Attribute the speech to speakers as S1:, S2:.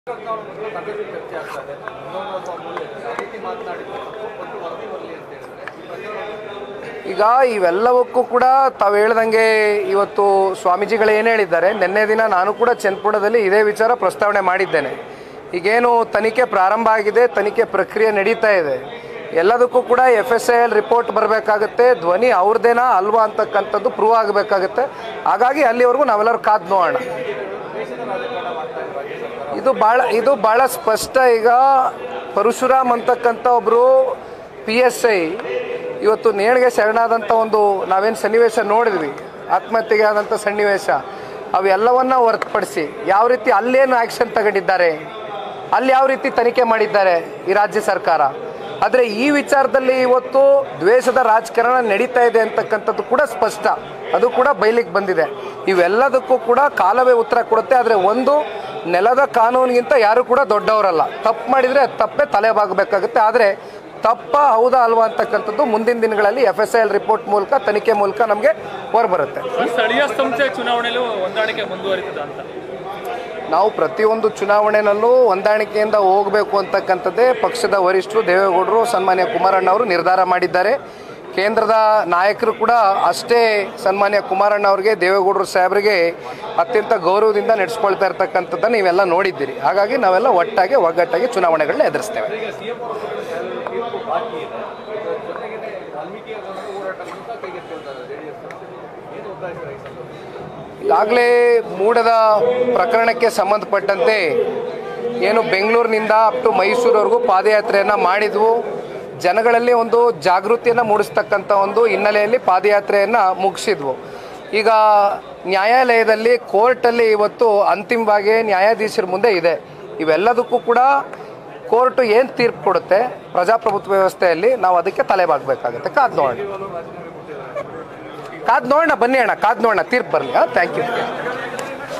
S1: ಸಾಕಷ್ಟು ಚರ್ಚೆ ಆಗ್ತಾ ಇದೆ ಇನ್ನೊಂದು ಸ್ವಾಮಿ ಯಾವ ರೀತಿ ಮಾತನಾಡಿದ್ರೆ ಒಂದು ವರದಿ ಬರಲಿ ಅಂತ ಹೇಳಿದ್ರೆ ಈ ಪ್ರತಿಯೊಂದು
S2: ಈಗ ಇವೆಲ್ಲವಕ್ಕೂ ಕೂಡ ತಾವು ಹೇಳ್ದಂಗೆ ಇವತ್ತು ಸ್ವಾಮೀಜಿಗಳು ಏನು ಹೇಳಿದ್ದಾರೆ ನಿನ್ನೆ ದಿನ ನಾನು ಕೂಡ ಚನ್ನಪುಣದಲ್ಲಿ ಇದೇ ವಿಚಾರ ಪ್ರಸ್ತಾವನೆ ಮಾಡಿದ್ದೇನೆ ಈಗೇನು ತನಿಖೆ ಪ್ರಾರಂಭ ಆಗಿದೆ ತನಿಖೆ ಪ್ರಕ್ರಿಯೆ ನಡೀತಾ ಇದೆ ಎಲ್ಲದಕ್ಕೂ ಕೂಡ F S I L report ಬರಬೇಕಾಗುತ್ತೆ ಧ್ವನಿ ಅವ್ರದ್ದೇನಾ ಅಲ್ವಾ ಅಂತಕ್ಕಂಥದ್ದು ಪ್ರೂವ್ ಆಗಬೇಕಾಗುತ್ತೆ ಹಾಗಾಗಿ ಅಲ್ಲಿವರೆಗೂ ನಾವೆಲ್ಲರೂ ಕಾದು ನೋಡೋಣ ಇದು ಭಾಳ ಇದು ಭಾಳ ಸ್ಪಷ್ಟ ಈಗ ಪರಶುರಾಮ್ ಅಂತಕ್ಕಂಥ ಒಬ್ಬರು ಪಿ ಎಸ್ ಐ ಇವತ್ತು ನೇಣಿಗೆ ಶರಣಾದಂಥ ಒಂದು ನಾವೇನು ಸನ್ನಿವೇಶ ನೋಡಿದ್ವಿ ಆತ್ಮಹತ್ಯೆಗೆ ಆದಂಥ ಸನ್ನಿವೇಶ ಅವೆಲ್ಲವನ್ನ ಹೊರತುಪಡಿಸಿ ಯಾವ ರೀತಿ ಅಲ್ಲೇನು ಆ್ಯಕ್ಷನ್ ತಗೊಂಡಿದ್ದಾರೆ ಅಲ್ಲಿ ಯಾವ ರೀತಿ ತನಿಖೆ ಮಾಡಿದ್ದಾರೆ ಈ ರಾಜ್ಯ ಸರ್ಕಾರ ಆದರೆ ಈ ವಿಚಾರದಲ್ಲಿ ಇವತ್ತು ದ್ವೇಷದ ರಾಜಕಾರಣ ನಡೀತಾ ಇದೆ ಅಂತಕ್ಕಂಥದ್ದು ಕೂಡ ಸ್ಪಷ್ಟ ಅದು ಕೂಡ ಬಯಲಿಗೆ ಬಂದಿದೆ ಇವೆಲ್ಲದಕ್ಕೂ ಕೂಡ ಕಾಲವೇ ಉತ್ತರ ಕೊಡುತ್ತೆ ಆದರೆ ಒಂದು ನೆಲದ ಕಾನೂನಿಗಿಂತ ಯಾರು ಕೂಡ ದೊಡ್ಡವರಲ್ಲ ತಪ್ಪು ಮಾಡಿದರೆ ತಪ್ಪೇ ತಲೆಬಾಗಬೇಕಾಗುತ್ತೆ ಆದರೆ ತಪ್ಪ ಹೌದಾ ಅಲ್ವಾ ಅಂತಕ್ಕಂಥದ್ದು ಮುಂದಿನ ದಿನಗಳಲ್ಲಿ F S I L report ಮೂಲಕ ತನಿಖೆ ಮೂಲಕ ನಮಗೆ ಹೊರಬರುತ್ತೆ
S3: ಸ್ಥಳೀಯ ಸಂಸ್ಥೆ ಚುನಾವಣೆಯಲ್ಲೂ ಹೊಂದಾಣಿಕೆ ಮುಂದುವರಿತದ ಅಂತ
S2: ನಾವು ಪ್ರತಿಯೊಂದು ಚುನಾವಣೆನಲ್ಲೂ ಹೊಂದಾಣಿಕೆಯಿಂದ ಹೋಗಬೇಕು ಅಂತಕ್ಕಂಥದ್ದೇ ಪಕ್ಷದ ವರಿಷ್ಠರು ದೇವೇಗೌಡರು ಸನ್ಮಾನ್ಯ ಕುಮಾರಣ್ಣ ಅವರು ನಿರ್ಧಾರ ಮಾಡಿದ್ದಾರೆ ಕೇಂದ್ರದ ನಾಯಕರು ಕೂಡ ಅಷ್ಟೇ ಸನ್ಮಾನ್ಯ ಕುಮಾರಣ್ಣ ಅವರಿಗೆ ದೇವೇಗೌಡರು ಸಾಹೇಬರಿಗೆ ಅತ್ಯಂತ ಗೌರವದಿಂದ ನಡೆಸ್ಕೊಳ್ತಾ ಇರ್ತಕ್ಕಂಥದ್ದನ್ನು ನೀವೆಲ್ಲ ನೋಡಿದ್ದೀರಿ ಹಾಗಾಗಿ ನಾವೆಲ್ಲ ಒಟ್ಟಾಗಿ ಒಗ್ಗಟ್ಟಾಗಿ ಚುನಾವಣೆಗಳನ್ನ ಎದುರಿಸ್ತೇವೆ
S1: ತೀರ್ಪು ಬಾಕಿ ಇದೆ ಇದರ ಜೊತೆಗೆ ವಾಲ್ಮೀಕಿ ಅವರ ಹೋರಾಟ ಕೂಡ ಕೈಗೆತ್ತಿಕೊಳ್ತಾರೆ ಜೆ ಡಿ ಎಸ್ ಏನು ಒತ್ತಾಯಿಸ್ತಾರೆ ಈ ಸಂದರ್ಭದಲ್ಲಿ
S2: ಈಗಾಗಲೇ ಮೂಡದ ಪ್ರಕರಣಕ್ಕೆ ಸಂಬಂಧಪಟ್ಟಂತೆ ಏನು ಬೆಂಗಳೂರಿನಿಂದ ಅಪ್ ಟು ಮೈಸೂರವರೆಗೂ ಪಾದಯಾತ್ರೆಯನ್ನು ಮಾಡಿದ್ವು ಜನಗಳಲ್ಲಿ ಒಂದು ಜಾಗೃತಿಯನ್ನು ಮೂಡಿಸ್ತಕ್ಕಂಥ ಒಂದು ಹಿನ್ನೆಲೆಯಲ್ಲಿ ಪಾದಯಾತ್ರೆಯನ್ನು ಮುಗಿಸಿದ್ವು ಈಗ ನ್ಯಾಯಾಲಯದಲ್ಲಿ ಕೋರ್ಟಲ್ಲಿ ಇವತ್ತು ಅಂತಿಮವಾಗಿ ನ್ಯಾಯಾಧೀಶರ ಮುಂದೆ ಇದೆ ಇವೆಲ್ಲದಕ್ಕೂ ಕೂಡ ಕೋರ್ಟು ಏನು ತೀರ್ಪು ಕೊಡುತ್ತೆ ಪ್ರಜಾಪ್ರಭುತ್ವ ವ್ಯವಸ್ಥೆಯಲ್ಲಿ ನಾವು ಅದಕ್ಕೆ ತಲೆಬಾಗಬೇಕಾಗುತ್ತೆ ಕಾದ್ ನೋಡೋಣ ಕಾದ್ ನೋಡೋಣ ಬನ್ನಿ ಅಣ್ಣ ಕಾದ್ ನೋಡೋಣ ತೀರ್ಪು ಬರಲಿ ಹಾಂ ಥ್ಯಾಂಕ್ ಯು